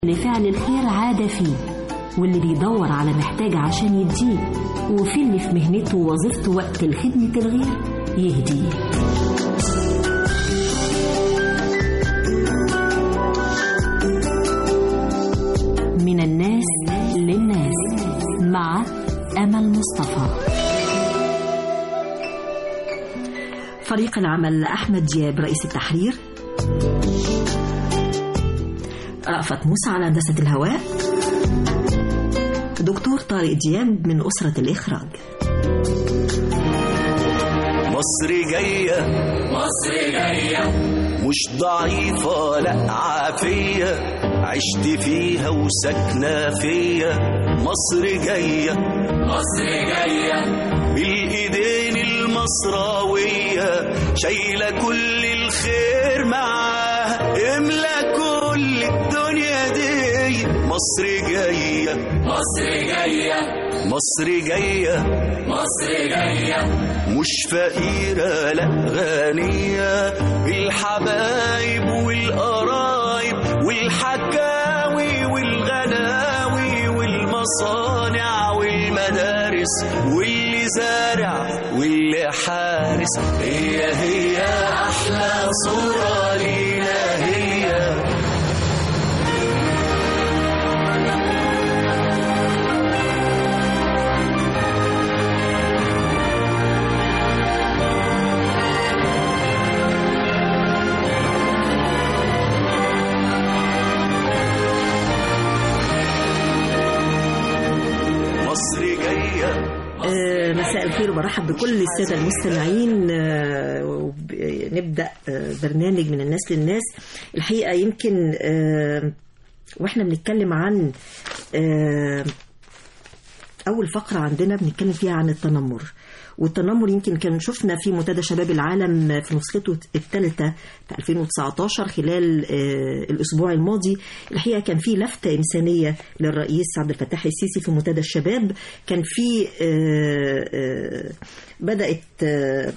اللي فعل الخير عادة فيه واللي بيدور على محتاج عشان يديه وفي اللي في مهنته ووظيفته وقت الخدمة الغير يهديه من الناس للناس مع أمل مصطفى فريق العمل أحمد دياب رئيس التحرير رأفت موسى على هندسة الهواء دكتور طارق دياب من أسرة الإخراج مصر جاية مصر جاية مش ضعيفة لا عافية عشت فيها وسكنة فيا مصر جاية مصر جاية بالإيدين المصراوية شايلة كل الخير معاها املى كل الدنيا دي مصر جاية مصر جاية مصر جاية مصر جاية مش فقيرة لا غنية بالحبايب والقرايب والحكاوي والغناوي والمصانع والمدارس واللي زارع واللي حارس هي هي أحلى صورة لينا هي مصر جايه آه، مساء الخير وبرحب بكل السادة المستمعين آه، وب- نبدأ آه، برنامج من الناس للناس الحقيقة يمكن آه، واحنا بنتكلم عن آه، أول فقرة عندنا بنتكلم فيها عن التنمر والتنمر يمكن كان شفنا في منتدى شباب العالم في نسخته الثالثة في 2019 خلال آه، الأسبوع الماضي الحقيقة كان في لفتة إنسانية للرئيس عبد الفتاح السيسي في منتدى الشباب كان في آه، آه، بدأت آه،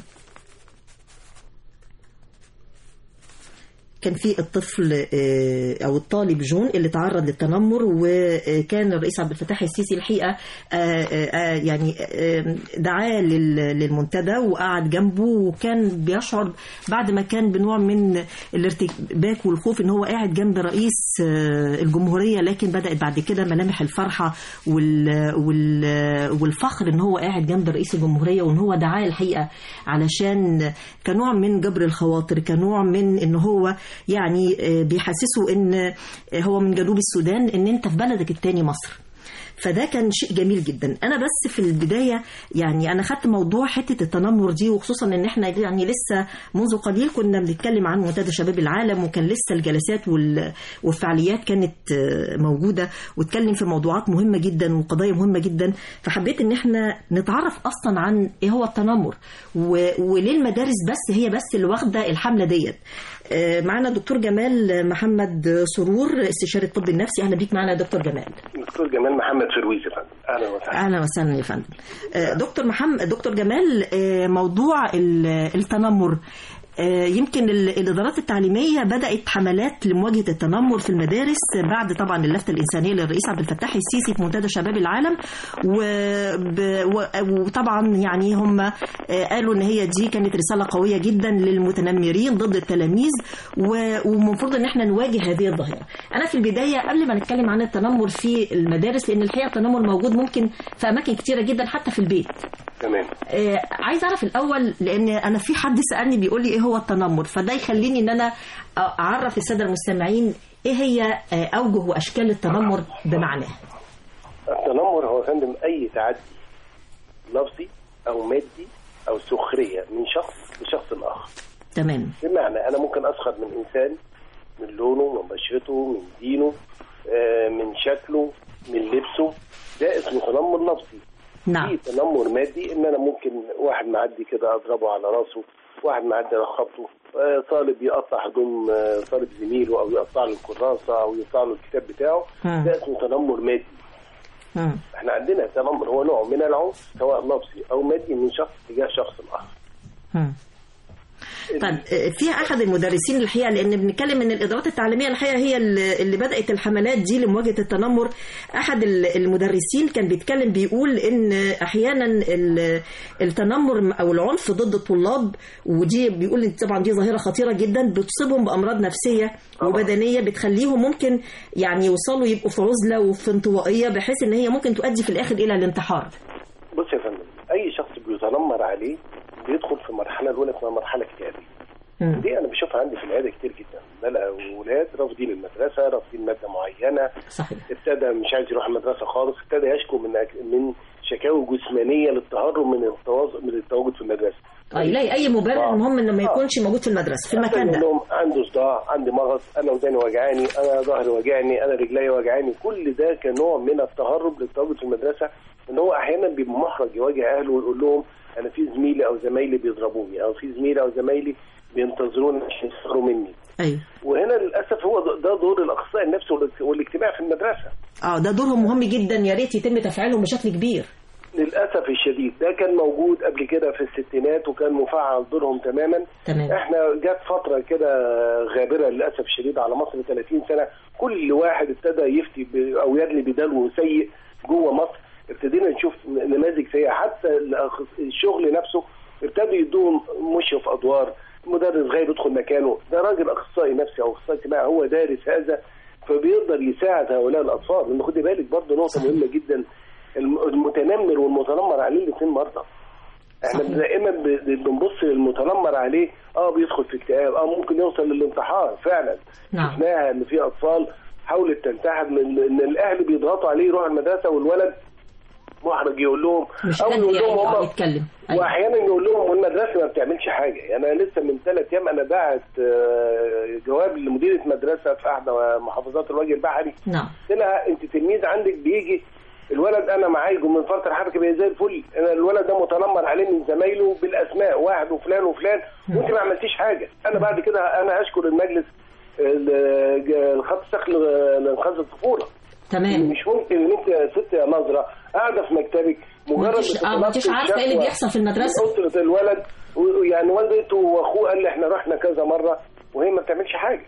كان في الطفل آه، او الطالب جون اللي تعرض للتنمر وكان الرئيس عبد الفتاح السيسي الحقيقه آه، آه، يعني آه، دعاه لل- للمنتدى وقعد جنبه وكان بيشعر بعد ما كان بنوع من الارتباك والخوف ان هو قاعد جنب رئيس آه، الجمهوريه لكن بدات بعد كده ملامح الفرحه وال- وال- والفخر ان هو قاعد جنب رئيس الجمهوريه وان هو دعاه الحقيقه علشان كنوع من جبر الخواطر كنوع من ان هو يعني آه، بيحسسه ان آه، هو من جنوب السودان ان انت في بلدك التاني مصر فده كان شيء جميل جدا انا بس في البدايه يعني انا خدت موضوع حته التنمر دي وخصوصا ان احنا يعني لسه منذ قليل كنا بنتكلم عن منتدى شباب العالم وكان لسه الجلسات وال- والفعاليات كانت آه، موجوده واتكلم في موضوعات مهمه جدا وقضايا مهمه جدا فحبيت ان احنا نتعرف اصلا عن ايه هو التنمر و- وليه المدارس بس هي بس اللي واخده الحمله ديت آه، معانا دكتور جمال محمد سرور استشاري الطب النفسي اهلا بيك معانا يا دكتور جمال دكتور جمال محمد فرويز يا فندم اهلا وسهلا اهلا وسهلا يا فندم آه، دكتور محمد دكتور جمال آه، موضوع ال- التنمر آه، يمكن ال- الادارات التعليميه بدات حملات لمواجهه التنمر في المدارس بعد طبعا اللفته الانسانيه للرئيس عبد الفتاح السيسي في منتدى شباب العالم وب- و- وطبعا يعني هم آه، قالوا ان هي دي كانت رساله قويه جدا للمتنمرين ضد التلاميذ و- والمفروض ان احنا نواجه هذه الظاهره. انا في البدايه قبل ما نتكلم عن التنمر في المدارس لان الحقيقه التنمر موجود ممكن في اماكن كتيره جدا حتى في البيت. تمام آه، عايز اعرف الاول لان انا في حد سالني بيقول لي ايه هو التنمر فده يخليني ان انا اعرف الساده المستمعين ايه هي آه، اوجه واشكال التنمر بمعناه. التنمر هو يا فندم اي تعدي لفظي او مادي او سخريه من شخص لشخص اخر تمام بمعنى انا ممكن اسخر من انسان من لونه من بشرته من دينه آه، من شكله من لبسه ده اسمه تنمر لفظي نعم في تنمر مادي ان انا ممكن واحد معدي كده اضربه على راسه واحد معدي اخبطه آه، طالب يقطع هدوم آه، طالب زميله او يقطع له الكراسه او يقطع له الكتاب بتاعه مم. ده اسمه تنمر مادي مم. احنا عندنا التنمر هو نوع من العنف سواء لفظي او مادي من شخص تجاه شخص اخر مم. طيب آه، في احد المدرسين الحقيقه لان بنتكلم ان الادارات التعليميه الحقيقه هي اللي اللي بدات الحملات دي لمواجهه التنمر احد ال- المدرسين كان بيتكلم بيقول ان احيانا ال- التنمر او العنف ضد الطلاب ودي بيقول إن طبعا دي ظاهره خطيره جدا بتصيبهم بامراض نفسيه وبدنيه بتخليهم ممكن يعني يوصلوا يبقوا في عزله وفي انطوائيه بحيث ان هي ممكن تؤدي في الاخر الى الانتحار بص يا فندم اي شخص بيتنمر عليه بيدخل في مرحله الاولى اسمها مرحله اكتئابيه مم. دي انا بشوفها عندي في العياده كتير جدا بلاقي اولاد رافضين المدرسه رافضين ماده معينه صحيح ابتدى مش عايز يروح المدرسه خالص ابتدى يشكو من أك- من شكاوي جسمانيه للتهرب من التواصل من التواجد في المدرسه اه يلاقي اي مبرر آه. المهم انه ما آه. يكونش موجود في المدرسه في المكان يقول ده لهم عنده صداع عندي مغص انا وداني وجعاني انا ظهري وجعني انا رجلي وجعاني كل ده كنوع من التهرب للتواجد في المدرسه ان هو احيانا بيبقى محرج يواجه اهله ويقول لهم انا في زميلي او زمايلي بيضربوني او في زميلي او زمايلي بينتظروني عشان يسخروا مني ايوه وهنا للاسف هو ده- ده دور الاخصائي النفسي والاجت- والاجتماع في المدرسه اه ده دورهم مهم جدا يا ريت يتم تفعيلهم بشكل كبير للاسف الشديد ده كان موجود قبل كده في الستينات وكان مفعل دورهم تماما تمام احنا جت فتره كده غابره للاسف الشديد على مصر 30 سنه كل واحد ابتدى يفتي ب- او يدلي بدلو سيء جوه مصر ابتدينا نشوف نماذج سيئه حتى الأخص- الشغل نفسه ابتدوا يدوهم مشي في ادوار مدرس غايب يدخل مكانه ده راجل اخصائي نفسي او اخصائي اجتماعي هو دارس هذا فبيقدر يساعد هؤلاء الاطفال لان خدي بالك برضه نقطه صحيح. مهمه جدا الم- المتنمر والمتنمر عليه الاثنين مرضى احنا صحيح. دائما ب- بنبص للمتنمر عليه اه بيدخل في اكتئاب اه ممكن يوصل للانتحار فعلا نعم شفناها ان في اطفال حاولت تنتحر من ان الاهل بيضغطوا عليه يروح المدرسه والولد محرج يقول لهم مش او قد يقول يعني لهم اه هم يتكلم أيوة. واحيانا يقول لهم والمدرسه ما بتعملش حاجه يعني انا لسه من ثلاث ايام انا باعت آه، جواب لمديره مدرسه في احدى محافظات الوجه البحري نعم قلت لها انت تلميذ عندك بيجي الولد انا معالجه من فتره حركه بقى زي الفل انا الولد ده متنمر عليه من زمايله بالاسماء واحد وفلان وفلان وانت ما عملتيش حاجه انا بعد كده انا اشكر المجلس ال- ج- الخط السخن لانقاذ الطفوله تمام مش ممكن ان انت يا ست يا نظره قاعده في مكتبك مجرد مفيش- اه مفيش عارفه ايه اللي شكوى بيحصل في المدرسه من اسره الولد ويعني والدته واخوه قال لي احنا رحنا كذا مره وهي ما بتعملش حاجه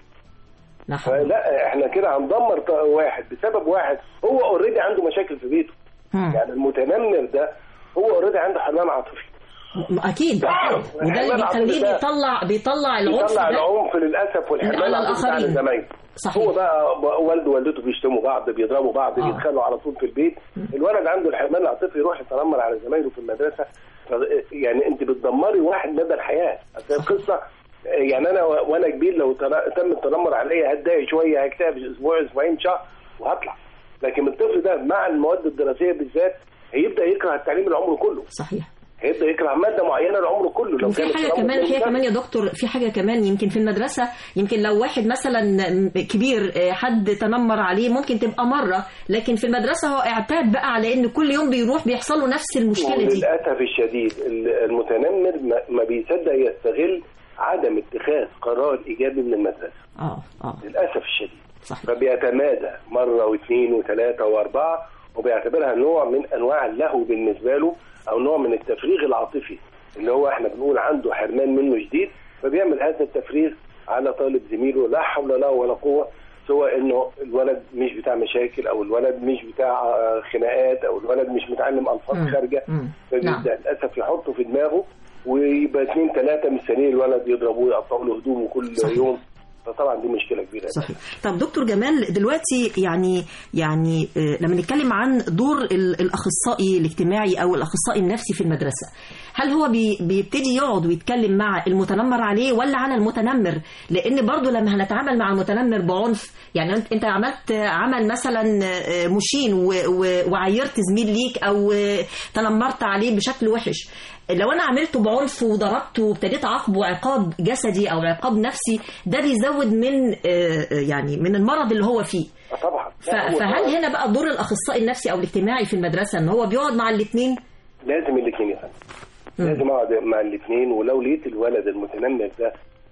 لا حول فلا احنا كده هندمر ط- واحد بسبب واحد هو اوريدي عنده مشاكل في بيته مم. يعني المتنمر ده هو اوريدي عنده حرمان عاطفي م- اكيد وده اللي بيخليه بيطلع بيطلع العنف يطلع ده العنف للاسف والحرمان على العاطفي على الآخرين. زمايله صحيح. هو بقى بقى والده ووالدته بيشتموا بعض بيضربوا بعض آه. بيتخانقوا على طول في البيت الولد عنده الحرمان العاطفي يروح يتنمر على زمايله في المدرسه ف- يعني انت بتدمري واحد مدى الحياه أصل القصه يعني انا و- وانا كبير لو تن- تم التنمر عليا هتضايق شويه هكتئب اسبوع اسبوعين شهر وهطلع لكن الطفل ده مع المواد الدراسيه بالذات هيبدا يكره التعليم العمر كله صحيح هيبدا يكره ماده معينه العمر كله لو وفي كان حاجه التنمر كمان الحقيقه بالذات. كمان يا دكتور في حاجه كمان يمكن في المدرسه يمكن لو واحد مثلا كبير آه، حد تنمر عليه ممكن تبقى مره لكن في المدرسه هو اعتاد بقى على ان كل يوم بيروح بيحصل له نفس المشكله دي وللاسف الشديد ال- المتنمر ما- ما بيصدق يستغل عدم اتخاذ قرار ايجابي من المدرسه اه اه للاسف الشديد صحيح فبيتمادى مره واثنين وثلاثه واربعه وبيعتبرها نوع من انواع اللهو بالنسبه له او نوع من التفريغ العاطفي اللي هو احنا بنقول عنده حرمان منه شديد فبيعمل هذا التفريغ على طالب زميله لا حول له ولا قوه سواء انه الولد مش بتاع مشاكل او الولد مش بتاع آه، خناقات او الولد مش متعلم الفاظ مم. خارجه مم. نعم. فبيبدا للاسف يحطه في دماغه ويبقى اثنين ثلاثه مستنيين الولد يضربوه يقطعوا له هدومه كل صحيح. يوم فطبعا دي مشكله كبيره صحيح طب دكتور جمال دلوقتي يعني يعني آه، لما نتكلم عن دور ال- الاخصائي الاجتماعي او الاخصائي النفسي في المدرسه هل هو بي بيبتدي يقعد ويتكلم مع المتنمر عليه ولا على المتنمر لان برضو لما هنتعامل مع المتنمر بعنف يعني انت انت عملت عمل مثلا آه، مشين و- و- وعيرت زميل ليك او آه، تنمرت عليه بشكل وحش لو انا عملته بعنف وضربته وابتديت اعاقبه عقاب جسدي او عقاب نفسي ده بيزود من آه، آه، يعني من المرض اللي هو فيه آه طبعا ف- لا، هو فهل طبعاً هنا بقى دور الاخصائي النفسي او الاجتماعي في المدرسه ان هو بيقعد مع الاثنين لازم الاثنين يا فندم مم. لازم اقعد مع الاثنين ولو لقيت الولد المتنمر ده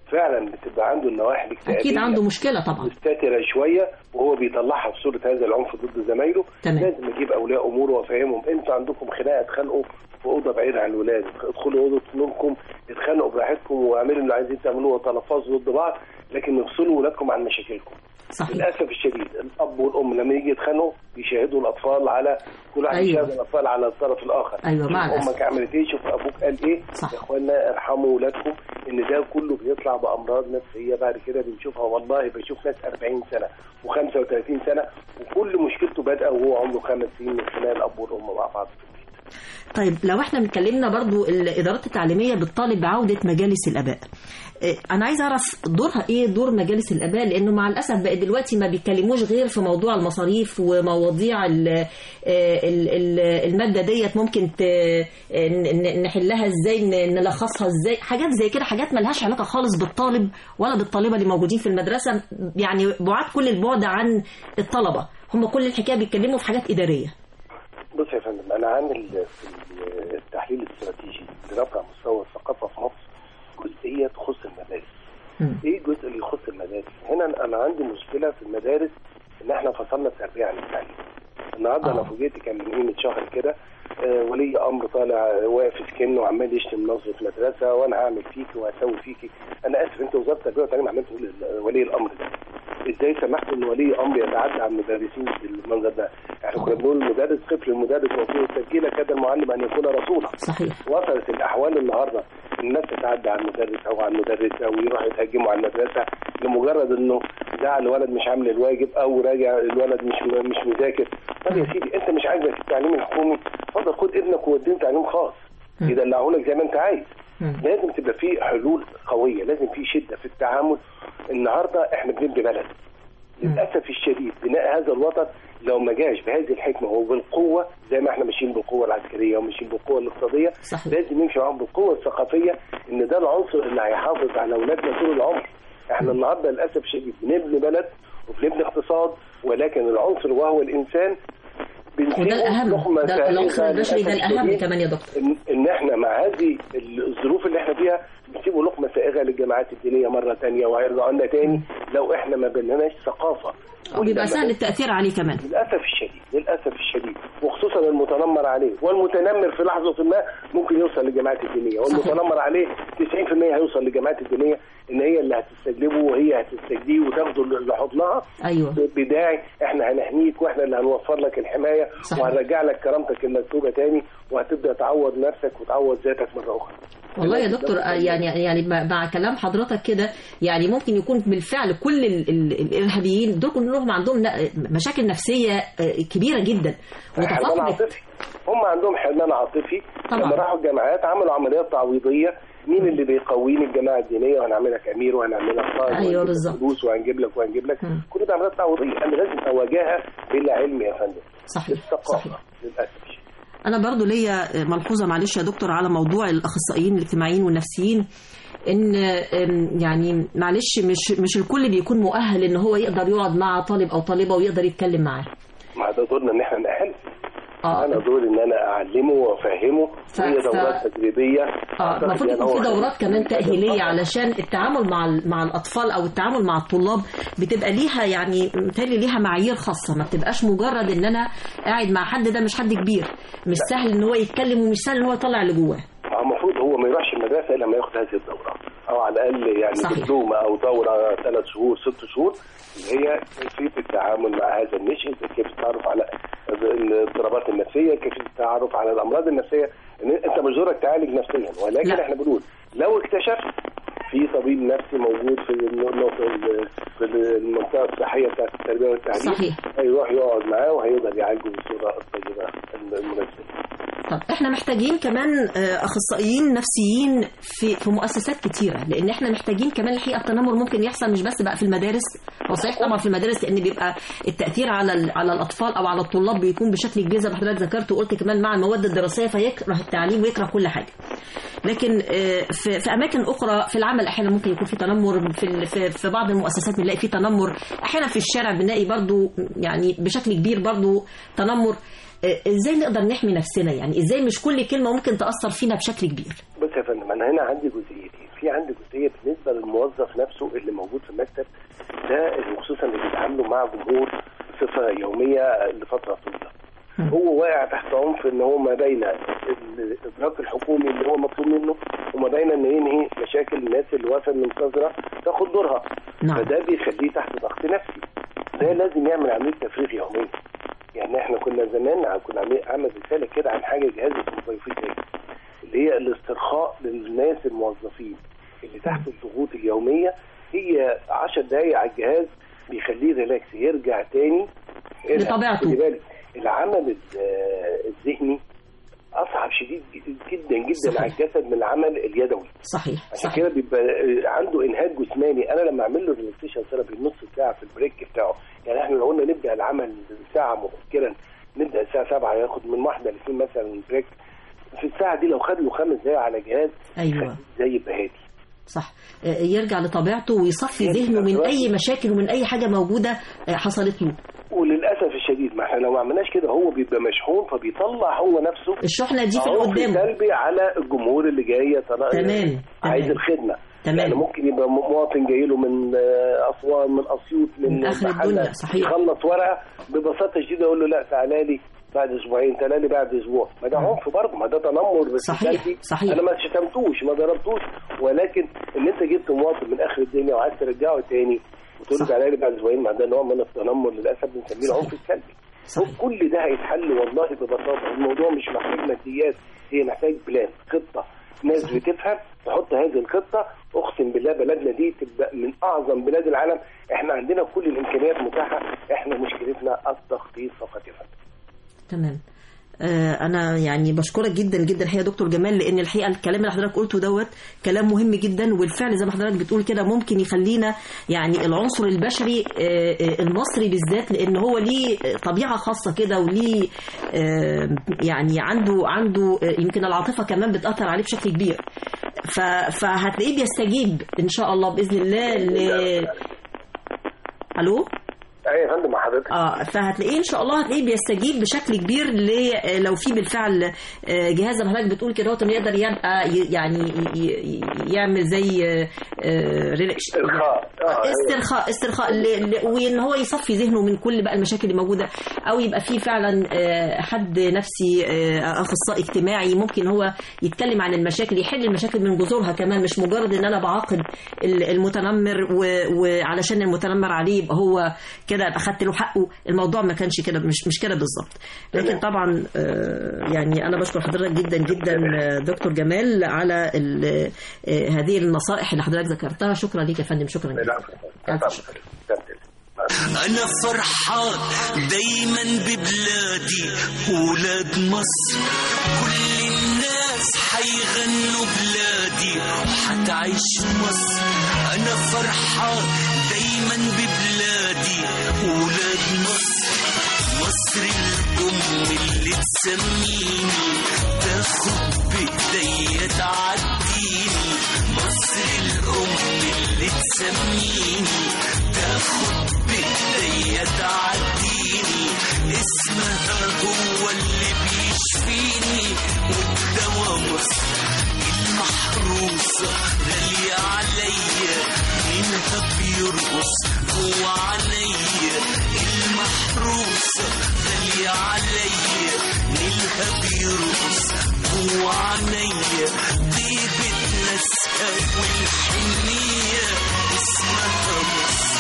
فعلا بتبقى عنده النواحي الاكتئابيه اكيد عنده مشكله طبعا مستتره شويه وهو بيطلعها في صوره هذا العنف ضد زمايله تمام. لازم اجيب اولياء امور وافهمهم انتوا عندكم خناقه اتخانقوا في اوضه بعيده عن الولاد ادخلوا اوضه نومكم اتخانقوا براحتكم واعملوا اللي عايزين تعملوه وتلفظوا ضد بعض لكن افصلوا ولادكم عن مشاكلكم صحيح للاسف الشديد الاب والام لما يجي يتخانقوا بيشاهدوا الاطفال على كل واحد أيوة. يشاهد الاطفال على الطرف الاخر أيوة، مع شوف الأسف. امك عملت ايه شوف ابوك قال ايه صح. يا اخوانا ارحموا ولادكم ان ده كله بيطلع بامراض نفسيه بعد كده بنشوفها والله بشوف ناس 40 سنه و35 سنه وكل مشكلته بادئه وهو عمره خمس سنين من خلال الاب والام مع بعض في البيت طيب لو احنا اتكلمنا برضو الادارات التعليميه بتطالب بعوده مجالس الاباء إيه، انا عايز اعرف دورها ايه دور مجالس الاباء لانه مع الاسف بقى دلوقتي ما بيتكلموش غير في موضوع المصاريف ومواضيع ال ال ال الماده ديت ممكن ت- ن- ن- نحلها ازاي ن- نلخصها ازاي حاجات زي كده حاجات ملهاش علاقه خالص بالطالب ولا بالطالبه اللي موجودين في المدرسه يعني بعاد كل البعد عن الطلبه هم كل الحكايه بيتكلموا في حاجات اداريه بص يا فندم انا عامل في التحليل الاستراتيجي لرفع مستوى الثقافه في مصر جزئيه تخص المدارس مم. ايه الجزء اللي يخص المدارس هنا انا عندي مشكله في المدارس ان احنا فصلنا التربيه عن التعليم النهارده آه. انا فوجئت كان من قيمه شهر كده آه، ولي امر طالع واقف سكن وعمال يشتم نظره مدرسه وانا هعمل فيكي وهسوي فيكي انا اسف انت وزاره التربيه والتعليم عمال تقول ولي الامر ده ازاي سمحت ان ولي امر يتعدى على المدرسين بالمنظر ده احنا كنا بنقول المدرس قفل المدرس وفيه التسجيل كاد المعلم ان يكون رسولا صحيح وصلت الاحوال النهارده الناس تتعدى على المدرس او على المدرسه ويروحوا يتهجموا على المدرسه لمجرد انه زعل الولد مش عامل الواجب او راجع الولد مش مش مذاكر طب يا سيدي انت مش عاجبك التعليم الحكومي اتفضل خد ابنك ووديه تعليم خاص يدلعوا لك زي ما انت عايز مم. لازم تبقى في حلول قويه لازم في شده في التعامل النهارده احنا بنبني بلد للاسف الشديد بناء هذا الوطن لو ما جاش بهذه الحكمه وبالقوه زي ما احنا ماشيين بالقوه العسكريه وماشيين بالقوه الاقتصاديه صحيح. لازم نمشي معاهم بالقوه الثقافيه ان ده العنصر اللي هيحافظ على اولادنا طول العمر احنا النهارده للاسف الشديد بنبني بلد وبنبني اقتصاد ولكن العنصر وهو الانسان بنسيبه وده الاهم لقمة ده العنصر سائغة البشري ده للأسف الاهم الشديد. كمان يا دكتور ان, إن احنا مع هذه الظروف اللي احنا فيها بنسيبوا لقمه سائغه للجماعات الدينيه مره تانية وهيرجعوا لنا تاني لو احنا ما بنيناش ثقافه وبيبقى سهل التاثير عليه كمان للاسف الشديد للاسف الشديد وخصوصا المتنمر عليه والمتنمر في لحظه ما ممكن يوصل للجماعات الدينيه والمتنمر عليه 90% هيوصل للجماعات الدينيه ان هي اللي هتستجلبه وهي هتستجديه وتاخده لحضنها ايوه بداعي احنا هنحميك واحنا اللي هنوفر لك الحمايه صحيح. وهنرجع لك كرامتك المكتوبه تاني وهتبدا تعوض نفسك وتعوض ذاتك مره اخرى. والله يا دكتور آه، يعني يعني مع مع كلام حضرتك كده يعني ممكن يكون بالفعل كل ال- ال- الارهابيين دول كلهم عندهم ن- مشاكل نفسيه آه، كبيره جدا حرمان وتفاقمت عاطفي هم عندهم حرمان عاطفي طبعا. لما راحوا الجامعات عملوا عمليات تعويضيه مين اللي بيقويني الجماعه الدينيه وهنعملك امير وهنعملك قائد أيوة وهنجيب لك بالظبط. فلوس وهنجيب لك وهنجيب لك مم. كل ده عمليات تعويضيه انا لازم اواجهها بلا علم يا فندم صحيح الثقافه صحيح للاسف الشديد. انا برضو ليا ملحوظه معلش يا دكتور على موضوع الاخصائيين الاجتماعيين والنفسيين ان أم، يعني معلش مش مش الكل بيكون مؤهل ان هو يقدر يقعد مع طالب او طالبه ويقدر يتكلم معاه ما ده دورنا ان احنا نأهله اه انا دوري ان انا اعلمه وافهمه ف- هي ف- دورات تدريبيه اه أعتقد المفروض يعني يكون في هو- دورات كمان تأهيلية علشان التعامل مع ال- مع الأطفال أو التعامل مع الطلاب بتبقى ليها يعني متهيألي ليها معايير خاصة ما بتبقاش مجرد إن أنا قاعد مع حد ده مش حد كبير مش سهل إن هو يتكلم ومش سهل إن هو يطلع اللي جواه هو المفروض هو ما يروحش المدرسه الا لما ياخد هذه الدوره او على الاقل يعني صحيح. دبلومه او دوره ثلاث شهور ست شهور اللي هي كيفيه التعامل مع هذا النشء كيف التعرف على الاضطرابات النفسيه كيف التعرف على الامراض النفسيه إن انت مش دورك تعالج نفسيا ولكن لا. احنا بنقول لو اكتشفت في طبيب نفسي موجود في النقطة في المنطقة الصحية بتاعت التربية والتعليم صحيح. هيروح يقعد معاه وهيقدر يعالجه بالصورة الطيبة المناسبة طب احنا محتاجين كمان آه، اخصائيين نفسيين في في مؤسسات كتيره لان احنا محتاجين كمان الحقيقه التنمر ممكن يحصل مش بس بقى في المدارس هو صحيح طبعا في المدارس لان بيبقى التاثير على ال- على الاطفال او على الطلاب بيكون بشكل كبير زي ما حضرتك ذكرت وقلت كمان مع المواد الدراسيه فيكره التعليم ويكره كل حاجه لكن آه، في في اماكن اخرى في العمل احيانا ممكن يكون في تنمر في ال- في في بعض المؤسسات بنلاقي في تنمر احيانا في الشارع بنلاقي برضو يعني بشكل كبير برضو تنمر آه، ازاي نقدر نحمي نفسنا يعني ازاي مش كل كلمه ممكن تاثر فينا بشكل كبير بص يا فندم انا هنا عندي جزئيتين في في عندي جزئيه بالنسبه للموظف نفسه اللي موجود في المكتب ده اللي خصوصا اللي بيتعاملوا مع جمهور بصفه يوميه لفتره طويله هو واقع تحت عنف ان هو ما بين الادراك الحكومي اللي هو مطلوب منه وما بين ان ينهي مشاكل الناس اللي واقفه منتظره تاخد دورها نعم. فده بيخليه تحت ضغط نفسي ده لازم يعمل عمليه تفريغ يوميه يعني احنا كنا زمان ع- كنا عاملين عامل رساله كده عن حاجه جهاز الكمبيوتر اللي هي الاسترخاء للناس الموظفين اللي تحت الضغوط اليوميه هي 10 دقائق على الجهاز بيخليه ريلاكس يرجع تاني يرجع. لطبيعته. خلي بالك العمل ال- آه، الذهني اصعب شديد جدا جدا صحيح. على الجسد من العمل اليدوي صحيح عشان صحيح كده بيبقى آه، عنده انهاك جسماني انا لما اعمل له ريلاكسيشن ثيرابي نص ساعه في البريك بتاعه يعني احنا لو قلنا نبدا العمل ساعه مبكرا نبدا الساعه 7 ياخد من واحده لاثنين مثلا بريك في الساعه دي لو خد له خمس دقائق على جهاز ايوه زي يبقى هادي صح آه، يرجع لطبيعته ويصفي يرجع ذهنه من لطبيعته. اي مشاكل ومن اي حاجه موجوده آه، حصلت له وللاسف الشديد ما احنا لو ما عملناش كده هو بيبقى مشحون فبيطلع هو نفسه الشحنه دي في عنف اللي قدامه سلبي على الجمهور اللي جاي يتنا- تمام، عايز تمام. الخدمه تمام. يعني ممكن يبقى م- مواطن جاي له من آه، اسوان من اسيوط من, من آخر محلة، الدنيا، صحيح. يخلص ورقه ببساطه شديده يقول له لا تعالى لي بعد اسبوعين تعالى لي بعد اسبوع ما ده عنف برضه ما ده تنمر بس صحيح، سلبي. صحيح. انا ما شتمتوش ما ضربتوش ولكن ان انت جبت مواطن من اخر الدنيا وعايز ترجعه تاني وتقول له صح. تعالى لي بعد اسبوعين ما ده نوع من التنمر للاسف بنسميه العنف السلبي صحيح. كل ده هيتحل والله ببساطه الموضوع مش محتاج ماديات هي محتاج بلان خطه ناس بتفهم تحط هذه الخطه اقسم بالله بلدنا دي تبقى من اعظم بلاد العالم احنا عندنا كل الامكانيات متاحه احنا مشكلتنا التخطيط فقط يا فندم تمام آه، انا يعني بشكرك جدا جدا الحقيقه يا دكتور جمال لان الحقيقه الكلام اللي حضرتك قلته دوت كلام مهم جدا وبالفعل زي ما حضرتك بتقول كده ممكن يخلينا يعني العنصر البشري آه، آه، المصري بالذات لان هو ليه طبيعه خاصه كده وليه آه، يعني عنده عنده آه، يمكن العاطفه كمان بتاثر عليه بشكل كبير ف- فهتلاقيه بيستجيب ان شاء الله باذن الله ل... الو ايوه يا فندم مع حضرتك اه فهتلاقيه ان شاء الله هتلاقيه بيستجيب بشكل كبير ل لو في بالفعل آه، جهاز زي ما حضرتك بتقول كده هو انه يقدر يبقى ي- يعني ي- ي- يعمل زي آه، آه، ريلاكس استرخاء. آه، استرخاء استرخاء ل- ل- وان هو يصفي ذهنه من كل بقى المشاكل اللي موجوده او يبقى في فعلا آه، حد نفسي آه، اخصائي اجتماعي ممكن هو يتكلم عن المشاكل يحل المشاكل من جذورها كمان مش مجرد ان انا بعاقب ال- المتنمر و- وعلشان المتنمر عليه يبقى هو كده يبقى خدت له حقه الموضوع ما كانش كده مش مش كده بالظبط لكن طبعا آه، يعني انا بشكر حضرتك جدا جدا آه، دكتور جمال على ال- آه، هذه النصائح اللي حضرتك ذكرتها شكرا ليك يا فندم شكرا جدا ألف شكر. أنا فرحان دايما ببلادي ولاد مصر كل الناس حيغنوا بلادي وحتعيش مصر أنا فرحان دايما ببلادي ولاد مصر مصر الأم اللي تسميني تاخد بإيديا تعديني مصر الأم اللي تسميني تاخد بإيديا تعديني اسمها هو اللي بيشفيني والدوا مصر المحروسة غالية عليا منها بيرقص هو عليا المحروسة غالية عليا منها بيرقص هو عليا طيبة ناسها والحنية اسمها مصر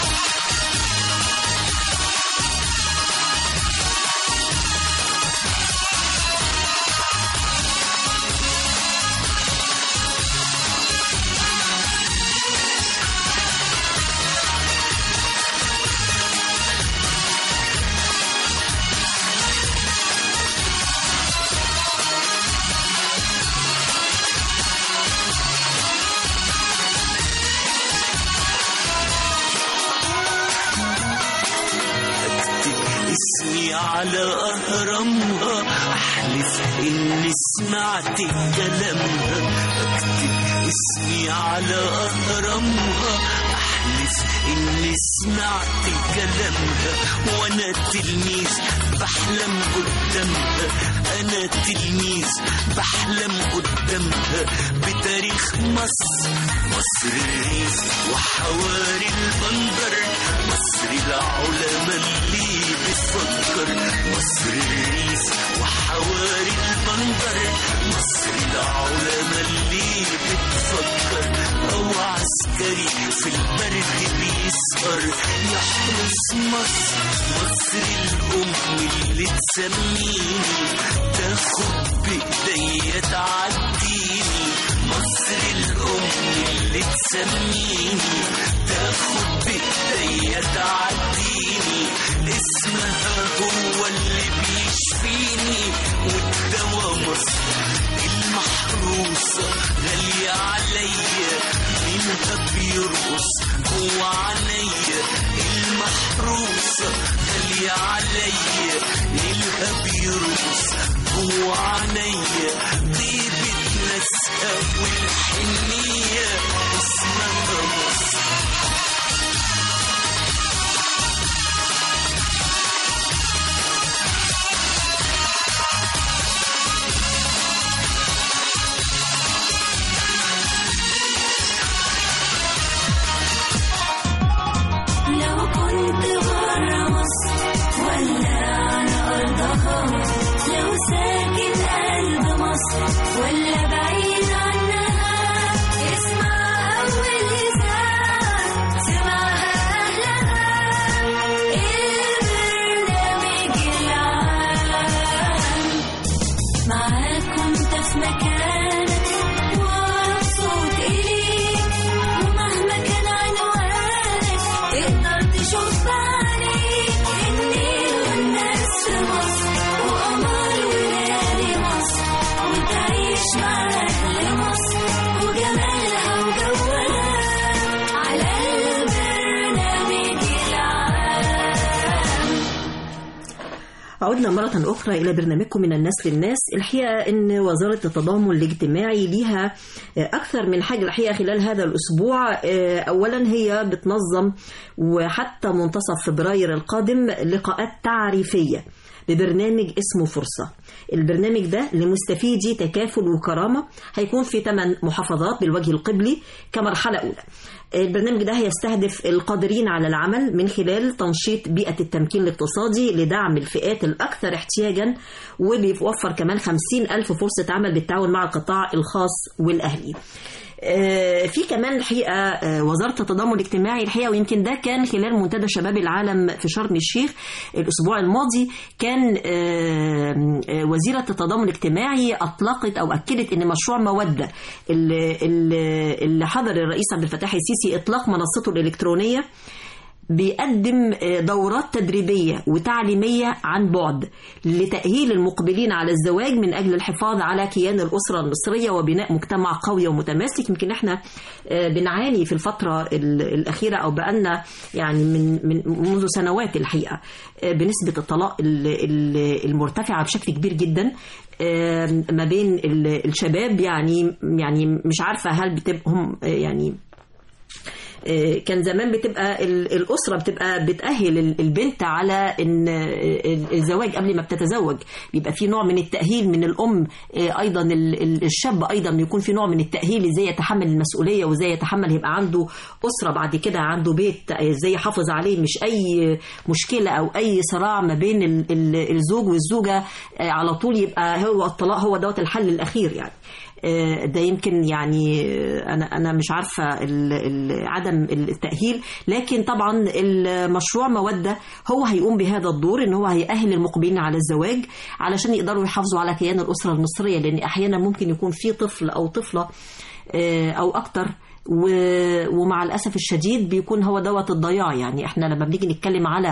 اكتب اسمي على اهرامها احلف اني سمعت كلامها اكتب اسمي على اهرامها احلف احلف اني سمعت كلامها وانا تلميذ بحلم قدامها انا تلميذ بحلم قدامها بتاريخ مصر مصر الريف وحواري البندر مصر العلماء اللي بتفكر مصر الريف وحواري البندر مصر العلماء اللي بتفكر او عسكري في البرد بيسهر يحرس مصر مصر الام اللي تسميني تاخد بايديا تعديني مصر الام اللي تسميني تاخد بايديا تعديني اسمها هو اللي بيشفيني والدوا مصر المحروسة غالية عليا منها بيرقص جوا عينيا المحروسة غالية عليا منها بيرقص جوا عينيا طيبة ناسها والحنية اسمها مصر لو كنت برا مصر ولا على أرضها لو ساكن قلب مصر ولا بعيد عنها اسمع أول إذاعة سمعها أهلها البرنامج العام معاك كنت في مكانك ومبسوط إليك ومهما كان عنوانك تقدر تشوف بعينيك النيل والناس في مصر وقمر وليالي مصر وتعيش مع أهل مصر وجمالها وجوها على البرنامج العام عدنا مرة أخرى إلى برنامجكم من الناس للناس الحقيقة أن وزارة التضامن الاجتماعي ليها أكثر من حاجة الحقيقة خلال هذا الأسبوع أولا هي بتنظم وحتى منتصف فبراير القادم لقاءات تعريفية ببرنامج اسمه فرصة البرنامج ده لمستفيدي تكافل وكرامة هيكون في 8 محافظات بالوجه القبلي كمرحلة أولى البرنامج ده هيستهدف القادرين على العمل من خلال تنشيط بيئة التمكين الاقتصادي لدعم الفئات الأكثر احتياجا وبيوفر كمان 50 ألف فرصة عمل بالتعاون مع القطاع الخاص والأهلي آه، في كمان الحقيقه آه، وزاره التضامن الاجتماعي الحقيقه ويمكن ده كان خلال منتدى شباب العالم في شرم الشيخ الاسبوع الماضي كان آه، آه، وزيره التضامن الاجتماعي اطلقت او اكدت ان مشروع موده اللي, اللي اللي حضر الرئيس عبد الفتاح السيسي اطلاق منصته الالكترونيه بيقدم دورات تدريبية وتعليمية عن بعد لتأهيل المقبلين على الزواج من أجل الحفاظ على كيان الأسرة المصرية وبناء مجتمع قوي ومتماسك يمكن احنا بنعاني في الفترة الأخيرة أو بقالنا يعني من, من منذ سنوات الحقيقة بنسبة الطلاق المرتفعة بشكل كبير جدا ما بين الشباب يعني يعني مش عارفة هل بتبقى هم يعني كان زمان بتبقى الأسرة بتبقى بتأهل البنت على إن الزواج قبل ما بتتزوج بيبقى في نوع من التأهيل من الأم أيضا الشاب أيضا يكون في نوع من التأهيل إزاي يتحمل المسؤولية وإزاي يتحمل يبقى عنده أسرة بعد كده عنده بيت إزاي يحافظ عليه مش أي مشكلة أو أي صراع ما بين الزوج والزوجة على طول يبقى هو الطلاق هو دوت الحل الأخير يعني ده يمكن يعني انا انا مش عارفه عدم التاهيل لكن طبعا المشروع موده هو هيقوم بهذا الدور ان هو هيأهل المقبلين على الزواج علشان يقدروا يحافظوا على كيان الاسره المصريه لان احيانا ممكن يكون في طفل او طفله او اكتر ومع الاسف الشديد بيكون هو دوت الضياع يعني احنا لما بنيجي نتكلم على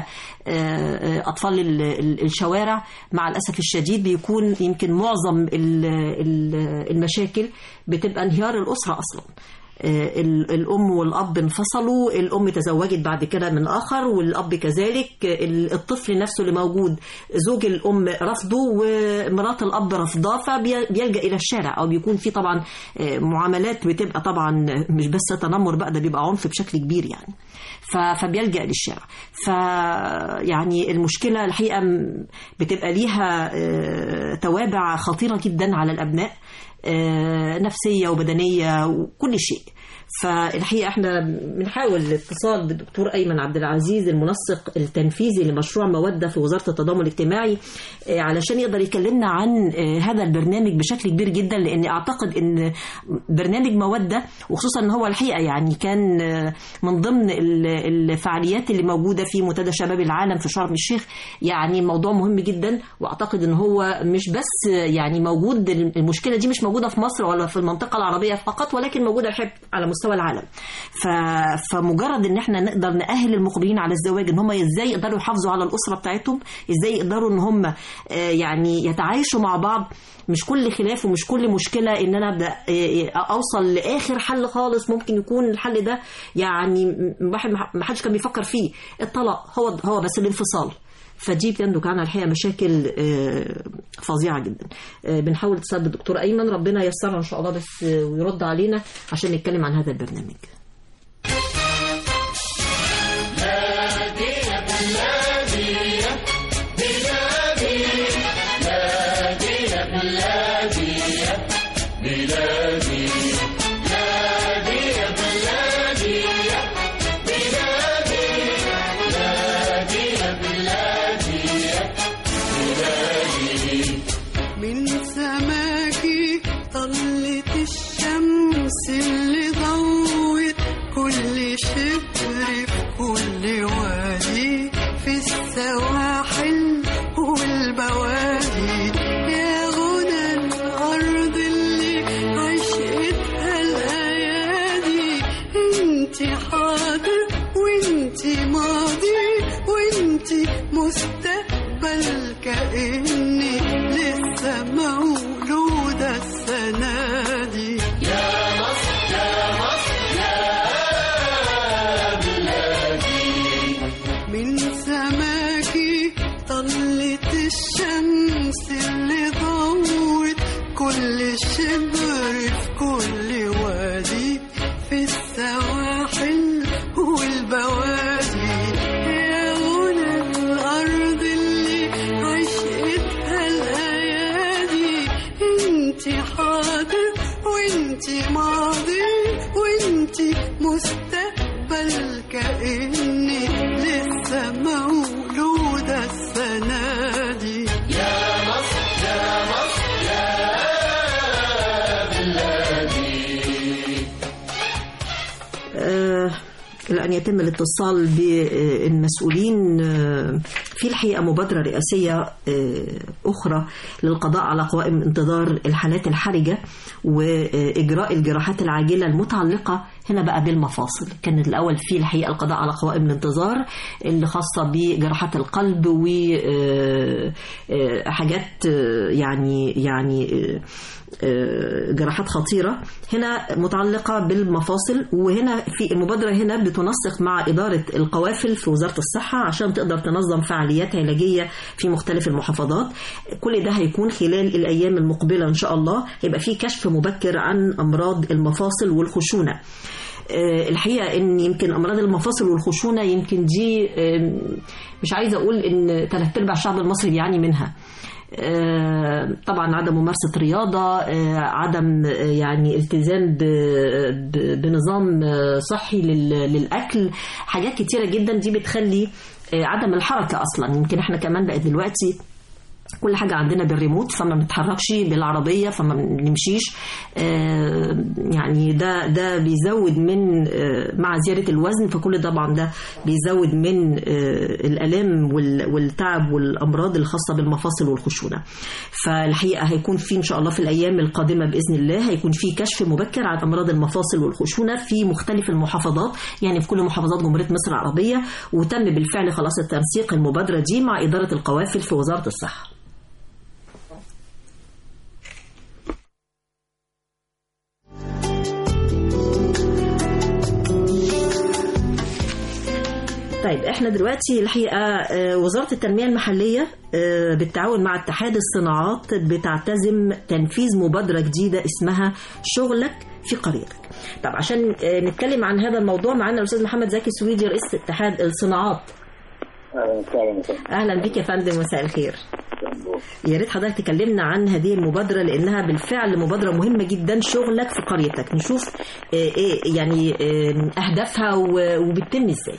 اطفال الشوارع مع الاسف الشديد بيكون يمكن معظم المشاكل بتبقى انهيار الاسره اصلا آه، ال- الأم والأب انفصلوا الأم تزوجت بعد كده من آخر والأب كذلك آه، ال- الطفل نفسه اللي موجود زوج الأم رفضه ومرات الأب رفضاه فبيلجأ إلى الشارع أو بيكون في طبعا آه، معاملات بتبقى طبعا مش بس تنمر بقى ده بيبقى عنف بشكل كبير يعني ف- فبيلجأ للشارع ف يعني المشكلة الحقيقة م- بتبقى ليها آه، توابع خطيرة جدا على الأبناء آه، نفسية وبدنية وكل شيء فالحقيقة احنا بنحاول الاتصال بالدكتور أيمن عبد العزيز المنسق التنفيذي لمشروع مودة في وزارة التضامن الاجتماعي آه، علشان يقدر يكلمنا عن آه، هذا البرنامج بشكل كبير جدا لأن أعتقد أن برنامج مودة وخصوصا أن هو الحقيقة يعني كان آه، من ضمن ال- الفعاليات اللي موجودة في منتدى شباب العالم في شرم الشيخ يعني موضوع مهم جدا وأعتقد أن هو مش بس يعني موجود المشكلة دي مش موجودة في مصر ولا في المنطقة العربية فقط ولكن موجودة الحقيقة على مستوى العالم ف... فمجرد ان احنا نقدر نأهل المقبلين على الزواج ان هم ازاي يقدروا يحافظوا على الأسرة بتاعتهم ازاي يقدروا ان هم آه، يعني يتعايشوا مع بعض مش كل خلاف ومش كل مشكلة ان انا ابدا آه، آه، اوصل لاخر حل خالص ممكن يكون الحل ده يعني م- واحد ما حدش كان بيفكر فيه الطلاق هو هو بس الانفصال فدي بتنتج عنها الحقيقه مشاكل آه، فظيعه جدا آه، بنحاول اتصال بالدكتور ايمن ربنا ييسرها ان شاء الله بس آه، ويرد علينا عشان نتكلم عن هذا البرنامج من سماكي طلت الشمس اللي ضوت كل شبر في كل وادي في السواحل والبوادي يا غنى الأرض اللي عشقتها الأيادي انت حاضر وانت ماضي وانت مستقبل كأني لسه مولودة السنة دي من سماكي طلت الشمس اللي ضوت كل شبر في كل وادي في السواحل والبوادي يا غنى الأرض اللي عشقتها الأيادي انت حاضر وانت ماضي وانت مستقبل كأني لسه مولودة السنة دي آه، إلى أن يتم الاتصال بالمسؤولين آه، في الحقيقة مبادرة رئاسية آه، أخرى للقضاء على قوائم انتظار الحالات الحرجة وإجراء الجراحات العاجلة المتعلقة هنا بقى بالمفاصل كان الأول في الحقيقة القضاء على قوائم الانتظار اللي خاصة بجراحات القلب وحاجات يعني يعني آه، آه، جراحات خطيرة هنا متعلقة بالمفاصل وهنا في المبادرة هنا بتنسق مع إدارة القوافل في وزارة الصحة عشان تقدر تنظم فعاليات علاجية في مختلف المحافظات كل ده هيكون خلال الأيام المقبلة إن شاء الله هيبقى في كشف مبكر عن أمراض المفاصل والخشونة آه، الحقيقة إن يمكن أمراض المفاصل والخشونة يمكن دي آه، مش عايزة أقول إن ثلاث أرباع الشعب المصري بيعاني منها آه، طبعا عدم ممارسة رياضة آه، عدم آه، يعني التزام ب- ب- بنظام آه، صحي لل- للأكل حاجات كتيرة جدا دي بتخلي آه، عدم الحركة أصلا يمكن احنا كمان بقت دلوقتي كل حاجة عندنا بالريموت فما بنتحركش بالعربية فما بنمشيش آه، يعني ده ده بيزود من آه، مع زيادة الوزن فكل طبعا ده بيزود من آه، الآلام وال- والتعب والأمراض الخاصة بالمفاصل والخشونة فالحقيقة هيكون في إن شاء الله في الأيام القادمة بإذن الله هيكون في كشف مبكر عن أمراض المفاصل والخشونة في مختلف المحافظات يعني في كل محافظات جمهورية مصر العربية وتم بالفعل خلاص التنسيق المبادرة دي مع إدارة القوافل في وزارة الصحة احنا دلوقتي الحقيقه آه، وزاره التنميه المحليه آه، بالتعاون مع اتحاد الصناعات بتعتزم تنفيذ مبادره جديده اسمها شغلك في قريتك. طب عشان آه، نتكلم عن هذا الموضوع معانا الاستاذ محمد زكي سويدي رئيس اتحاد الصناعات. اهلا وسهلا وسهلا اهلا بك يا فندم مساء الخير. يا ريت حضرتك تكلمنا عن هذه المبادره لانها بالفعل مبادره مهمه جدا شغلك في قريتك نشوف آه، ايه يعني آه، اهدافها و- وبتتم ازاي.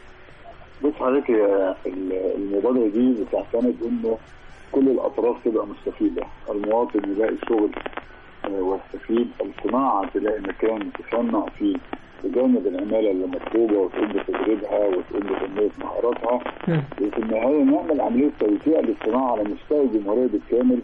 بص حضرتك هي ال- المبادره دي بتعتمد انه كل الاطراف تبقى مستفيده المواطن يلاقي شغل آه، ويستفيد الصناعه تلاقي مكان تصنع فيه بجانب العماله اللي مطلوبه وتقوم بتدريبها وتقوم بتنميه مهاراتها مم. وفي النهايه نعمل عمليه توسيع للصناعه على مستوى الجمهوريه بالكامل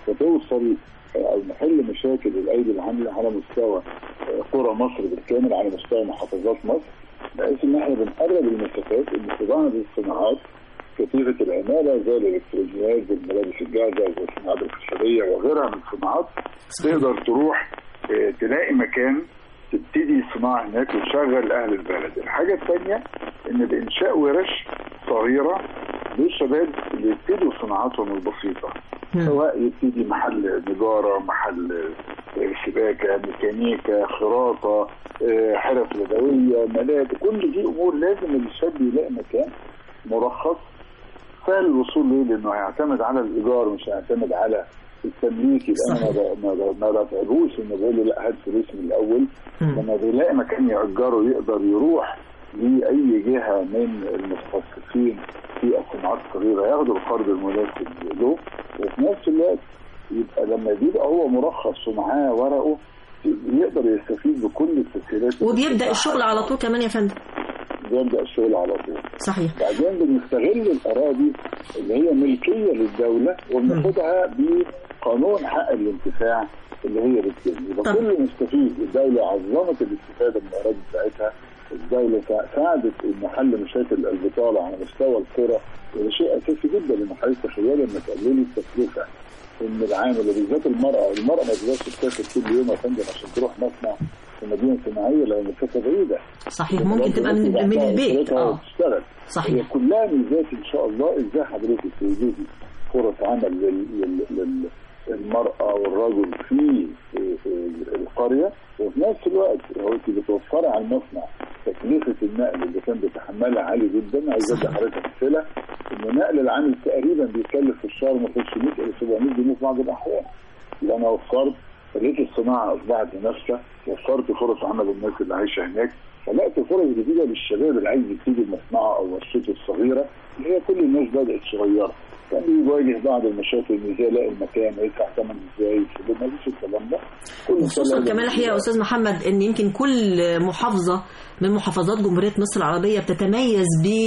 فتوصل آه، او نحل مشاكل الايدي العامله على مستوى آه، قرى مصر بالكامل على مستوى محافظات مصر بحيث ان احنا بنقرب المسافات ان في بعض الصناعات كثيفة العمالة زي الإلكترونيات زي الملابس الجاهزة زي الصناعات الخشبية وغيرها من الصناعات تقدر تروح آه، تلاقي مكان تبتدي الصناعة هناك وتشغل أهل البلد الحاجة الثانية إن بإنشاء ورش صغيرة للشباب اللي يبتدوا صناعاتهم البسيطة مم. سواء يبتدي محل نجارة محل آه، سباكة ميكانيكا خراطة آه، حرف يدوية ملاذ كل دي أمور لازم الشاب يلاقي مكان مرخص سهل الوصول ليه لأنه هيعتمد على الإيجار مش هيعتمد على التمليك يبقى أنا ما ب- ما ب- ما بتعبوش إنه بقول له لا هات فلوس من الأول مم. لما بيلاقي مكان يأجره يقدر يروح لأي جهة من المتخصصين في الصناعات الصغيرة ياخدوا القرض المناسب له وفي نفس الوقت يبقى لما بيبقى هو مرخص ومعاه ورقه يقدر يستفيد بكل التسهيلات وبيبدا الشغل على طول كمان يا فندم بيبدأ الشغل على طول صحيح بعدين بنستغل الأراضي اللي هي ملكية للدولة وبناخدها بقانون حق الانتفاع اللي هي بتتم يبقى طب. كله مستفيد الدولة عظمت الاستفادة من الأراضي بتاعتها الدولة سا- ساعدت إن حل مشاكل البطالة على مستوى القرى وده شيء أساسي جدا لأن حضرتك تخيلي إنك تقللي التكلفة إن العامل وبالذات المرأة المرأة ما تقدرش تسافر كل يوم يا فندم عشان تروح مصنع في مدينة صناعية لو مسافة بعيدة صحيح ممكن تبقى من, من البيت اه تشتغل صحيح. هي كلها ميزات ان شاء الله ازاي حضرتك توجدي فرص عمل لل- لل- لل- للمرأة والرجل في في- في القرية وفي نفس الوقت لو انت بتوفري على المصنع تكلفة النقل اللي كان بيتحملها عالي جدا عايز ادي حضرتك امثلة ان نقل العامل تقريبا بيكلف في الشهر ما يخش 100 الى 700 جنيه في بعض الاحيان يبقى انا وفرت خليت الصناعه اصبحت منافسه وفرت فرص عمل الناس اللي عايشه هناك خلقت فرص جديده للشباب اللي عايز يبتدي مصنعه او ورشته الصغيره اللي هي كل الناس بدات صغيره كان بيواجه بعض المشاكل ان ازاي الاقي المكان يدفع ثمن ازاي ما فيش الكلام ده كل خصوصا سنة كمان الحقيقه يا استاذ محمد ان يمكن كل محافظه من محافظات جمهوريه مصر العربيه بتتميز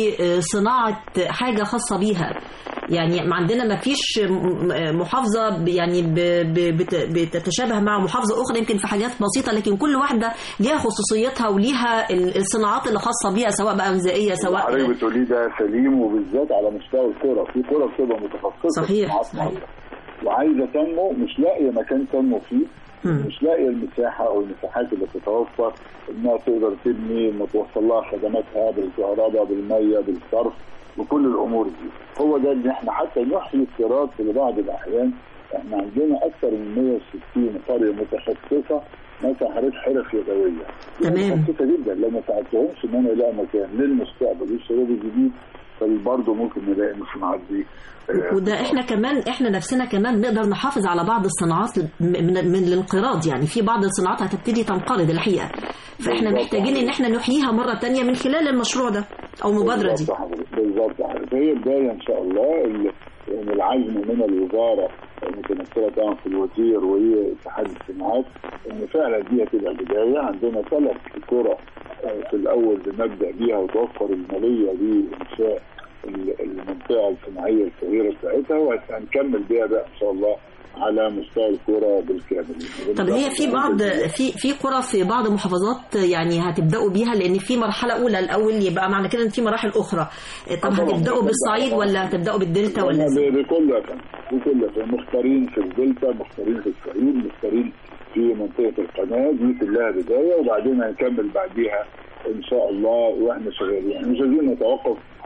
بصناعه حاجه خاصه بيها يعني ما عندنا ما فيش م- محافظه ب- يعني ب- ب- بت- بتتشابه مع محافظه اخرى يمكن في حاجات بسيطه لكن كل واحده ليها خصوصيتها وليها ال- الصناعات اللي خاصه بيها سواء بقى غذائيه حضرتك سواء بتقوليه ده سليم وبالذات على مستوى القرى في قرى بتبقى متخصصه في صحيح، صناعات صحيح. معينة. وعايزه تنمو مش لاقيه مكان تنمو فيه مم. مش لاقيه المساحه او المساحات اللي تتوفر انها تقدر تبني متوصل لها خدماتها بالكهرباء بالميه بالصرف بكل الامور دي هو ده ان احنا حتى نحيي التراث في بعض الاحيان احنا عندنا اكثر من 160 قريه متخصصه مثلا حضرتك حرف يدويه تمام. متخصصه جدا لو ما ساعدتهمش ان انا الاقي مكان للمستقبل والشباب الجديد فبرضه ممكن نلاقي الصناعات دي آه، وده احنا كمان احنا نفسنا كمان نقدر نحافظ على بعض الصناعات من من الانقراض يعني في بعض الصناعات هتبتدي تنقرض الحقيقه فاحنا بالظبط. محتاجين ان احنا نحييها مره تانية من خلال المشروع ده او المبادره دي بالظبط حضرتك، بالظبط حضرتك. هي بدايه ان شاء الله ال- ان العزم من الوزاره المتمثله طبعا في الوزير وهي اتحاد الصناعات ان فعلا دي هتبقى بدايه عندنا ثلاث قرى آه، في الاول بنبدا بيها وتوفر الماليه لانشاء ال- المنطقه الصناعيه الصغيره بتاعتها وهنكمل بيها بقى ان شاء الله على مستوى القرى بالكامل طب هي في بعض في في قرى في بعض المحافظات يعني هتبداوا بيها لان في مرحله اولى الاول يبقى معنى كده ان في مراحل اخرى طب طبعاً. هتبداوا بالصعيد ولا هتبداوا بالدلتا ولا ازاي؟ ب- بكل أفهم. بكل أفهم. مختارين في الدلتا مختارين في الصعيد مختارين في منطقة القناة دي كلها بداية وبعدين هنكمل بعديها إن شاء الله وإحنا شغالين يعني مش عايزين نتوقف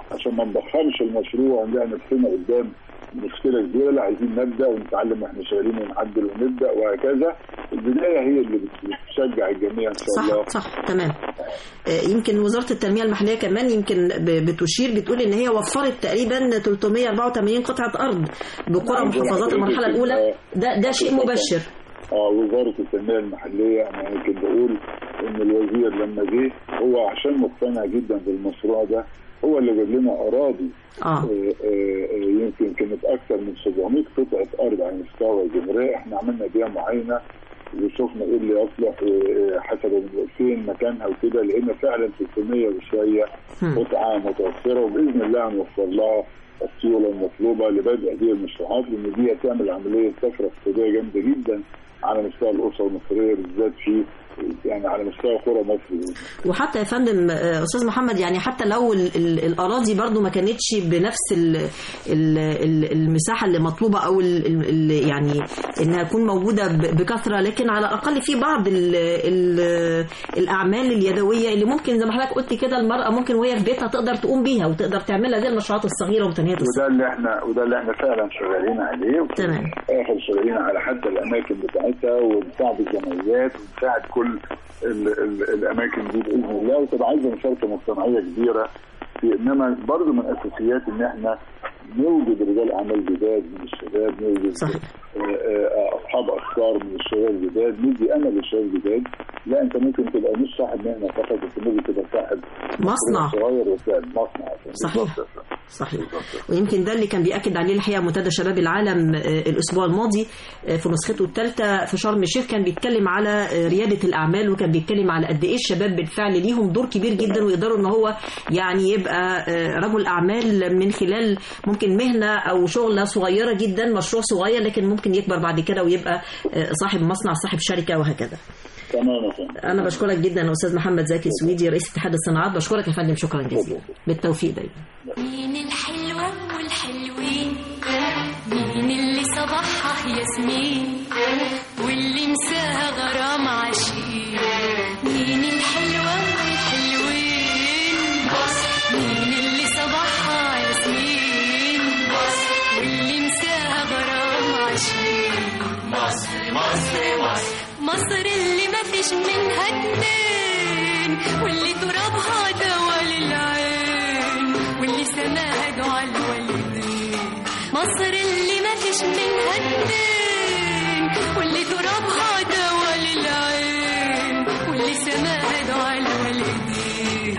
عشان ما نضخمش المشروع ونلاقي نفسنا قدام مشكله كبيره لا عايزين نبدا ونتعلم واحنا شغالين ونعدل ونبدا وهكذا البدايه هي اللي بت- بتشجع الجميع ان شاء الله صح صح تمام آه، يمكن وزاره التنميه المحليه كمان يمكن ب- بتشير بتقول ان هي وفرت تقريبا 384 قطعه ارض بقرى نعم، محافظات المرحله الاولى ده ده شيء مبشر اه وزاره التنميه المحليه انا يمكن بقول ان الوزير لما جه هو عشان مقتنع جدا بالمشروع ده هو اللي جاب لنا اراضي اه آه، آه، آه، يمكن كانت اكثر من 700 قطعه ارض على مستوى الجمهوريه احنا عملنا بيها معاينه وشفنا ايه اللي يصلح آه، حسب فين مكانها وكده لان فعلا 300 وشويه هم. قطعه متوفره وباذن الله هنوفر لها السيوله المطلوبه لبدء هذه المشروعات لان دي هتعمل عمليه طفره اقتصاديه جامده جدا على مستوى الاسره المصريه بالذات في يعني على مستوى قرى مصر وحتى يا فندم آه، استاذ محمد يعني حتى لو ال- ال- الاراضي برضو ما كانتش بنفس ال ال ال المساحه اللي مطلوبه او ال ال يعني انها تكون موجوده ب- بكثره لكن على الاقل في بعض ال ال الاعمال اليدويه اللي ممكن زي ما حضرتك قلت كده المراه ممكن وهي في بيتها تقدر تقوم بيها وتقدر تعملها زي المشروعات الصغيره ومتناهيه الصغر وده اللي احنا وده اللي احنا فعلا شغالين عليه تمام. اخر شغالين على حتى الاماكن بتاعتها ونساعد الجمعيات ونساعد كل ال ال الاماكن دي باذن الله وتبقى عايزه مشاركه مجتمعيه كبيره في انما برضه من اساسيات ان احنا نوجد رجال اعمال جداد من الشباب نوجد صحيح. آه، آه، اصحاب افكار من الشباب الجداد ندي امل للشباب الجداد لا انت ممكن تبقى مش صاحب مهنه فقط انت ممكن تبقى صاحب مصنع. صغير وساعد مصنع صحيح. بالظبط. صحيح ويمكن ده اللي كان بيأكد عليه الحقيقة منتدى شباب العالم آه، الأسبوع الماضي آه، في نسخته الثالثة في شرم الشيخ كان بيتكلم على آه، ريادة الأعمال وكان بيتكلم على قد إيه الشباب بالفعل ليهم دور كبير جدا ويقدروا إن هو يعني يبقى آه، رجل أعمال من خلال ممكن مهنة أو شغلة صغيرة جدا مشروع صغير لكن ممكن يكبر بعد كده ويبقى آه، صاحب مصنع صاحب شركة وهكذا تمام يا فندم. أنا بشكرك جدا يا أستاذ محمد زكي السويدي رئيس اتحاد الصناعات بشكرك يا فندم شكرا جزيلا بالتوفيق دايما مين الحلوة والحلوين مين اللي صباحها ياسمين واللي مساها غرام عشيق مين الحلوة والحلوين مين اللي صباحها ياسمين واللي مساها غرام عشيق مصر اللي ما فيش منها اتنين واللي ترابها دوا للعين واللي سماها دعاء الوالدين مصر اللي ما فيش منها اتنين واللي ترابها دوا للعين واللي سماها دعاء الوالدين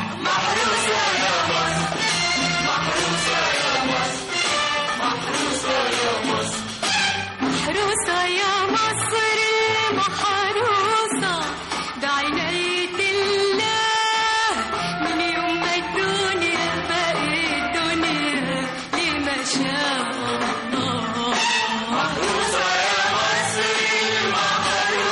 محروسة يا مصر محروسة بعناية الله من يوم ما الدنيا بقت دنيا لما شاء الله محروسة يا مصر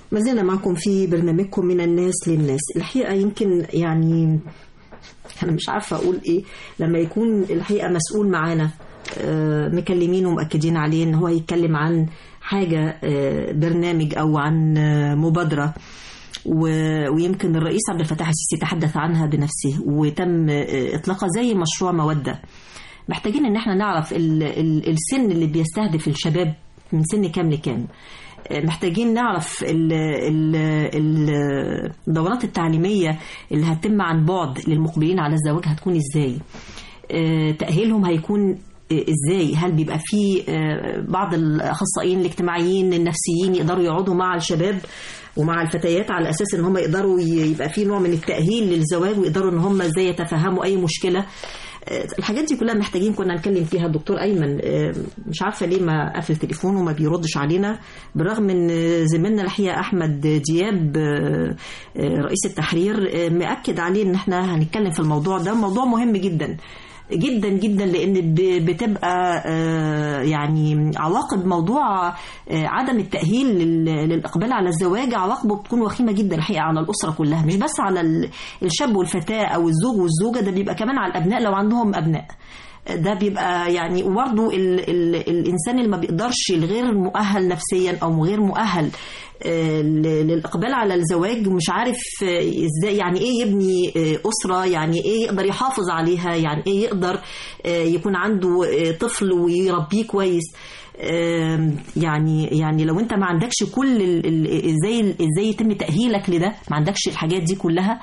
ما زلنا معكم في برنامجكم من الناس للناس الحقيقة يمكن يعني أنا مش عارفة أقول إيه لما يكون الحقيقة مسؤول معانا آه، مكلمين ومأكدين عليه إن هو يتكلم عن حاجة آه، برنامج أو عن آه، مبادرة و- ويمكن الرئيس عبد الفتاح السيسي تحدث عنها بنفسه وتم آه، إطلاقها زي مشروع مودة محتاجين ان احنا نعرف ال ال السن اللي بيستهدف الشباب من سن كام لكام آه، محتاجين نعرف ال- ال- ال- الدورات التعليمية اللي هتتم عن بعد للمقبلين على الزواج هتكون ازاي آه، تأهيلهم هيكون آه، ازاي هل بيبقى في آه، بعض الاخصائيين الاجتماعيين النفسيين يقدروا يقعدوا مع الشباب ومع الفتيات على اساس ان هم يقدروا ي- يبقى في نوع من التاهيل للزواج ويقدروا ان هم ازاي يتفهموا اي مشكله آه، الحاجات دي كلها محتاجين كنا نتكلم فيها الدكتور ايمن آه، مش عارفه ليه ما قفل تليفونه وما بيردش علينا برغم ان زميلنا الحقيقه احمد دياب آه، آه، رئيس التحرير آه، مأكد عليه ان احنا هنتكلم في الموضوع ده موضوع مهم جدا جدا جدا لان ب- بتبقى آه، يعني عواقب موضوع آه، عدم التاهيل لل- للاقبال على الزواج عواقبه بتكون وخيمه جدا الحقيقه على الاسره كلها مش بس على ال- الشاب والفتاه او الزوج والزوجه ده بيبقى كمان على الابناء لو عندهم ابناء ده بيبقى يعني وبرضه ال ال الانسان اللي ما بيقدرش الغير مؤهل نفسيا او غير مؤهل آه، ل- للاقبال على الزواج مش عارف آه، ازاي يعني ايه يبني آه، اسره يعني ايه يقدر يحافظ عليها يعني ايه يقدر آه، يكون عنده آه، طفل ويربيه كويس آم، يعني يعني لو انت ما عندكش كل ال- ال- ازاي ازاي يتم تاهيلك لده ما عندكش الحاجات دي كلها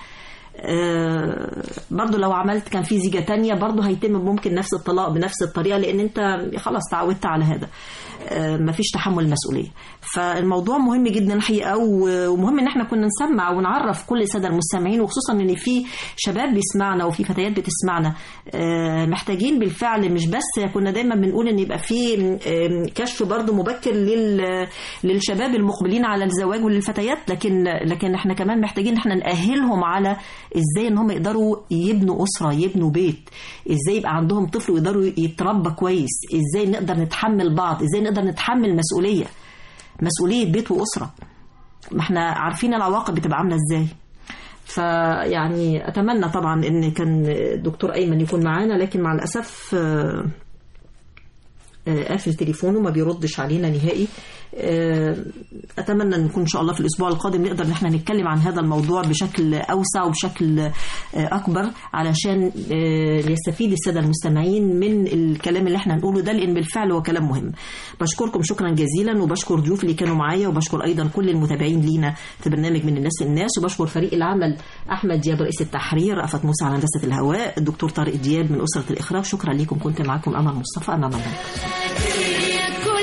آه، برضو لو عملت كان في زيجة تانية برضو هيتم ممكن نفس الطلاق بنفس الطريقة لأن أنت خلاص تعودت على هذا آه، مفيش تحمل المسؤولية فالموضوع مهم جدا الحقيقة و- ومهم إن احنا كنا نسمع ونعرف كل السادة المستمعين وخصوصا إن في شباب بيسمعنا وفي فتيات بتسمعنا آه، محتاجين بالفعل مش بس كنا دايما بنقول إن يبقى في آم، كشف برضو مبكر لل- للشباب المقبلين على الزواج وللفتيات لكن لكن احنا كمان محتاجين ان احنا نأهلهم على ازاي ان هم يقدروا يبنوا اسره يبنوا بيت ازاي يبقى عندهم طفل ويقدروا يتربى كويس ازاي نقدر نتحمل بعض ازاي نقدر نتحمل مسؤوليه مسؤوليه بيت واسره ما احنا عارفين العواقب بتبقى عامله ازاي فيعني اتمنى طبعا ان كان الدكتور ايمن يكون معانا لكن مع الاسف آه، آه، قافل تليفونه ما بيردش علينا نهائي آه، اتمنى ان نكون ان شاء الله في الاسبوع القادم نقدر ان احنا نتكلم عن هذا الموضوع بشكل اوسع وبشكل آه، اكبر علشان آه، يستفيد الساده المستمعين من الكلام اللي احنا هنقوله ده لان بالفعل هو كلام مهم بشكركم شكرا جزيلا وبشكر ضيوف اللي كانوا معايا وبشكر ايضا كل المتابعين لينا في برنامج من الناس للناس وبشكر فريق العمل احمد دياب رئيس التحرير رأفت موسى على هندسه الهواء الدكتور طارق دياب من اسره الاخراج شكرا لكم كنت معكم امل مصطفى امام الله يكون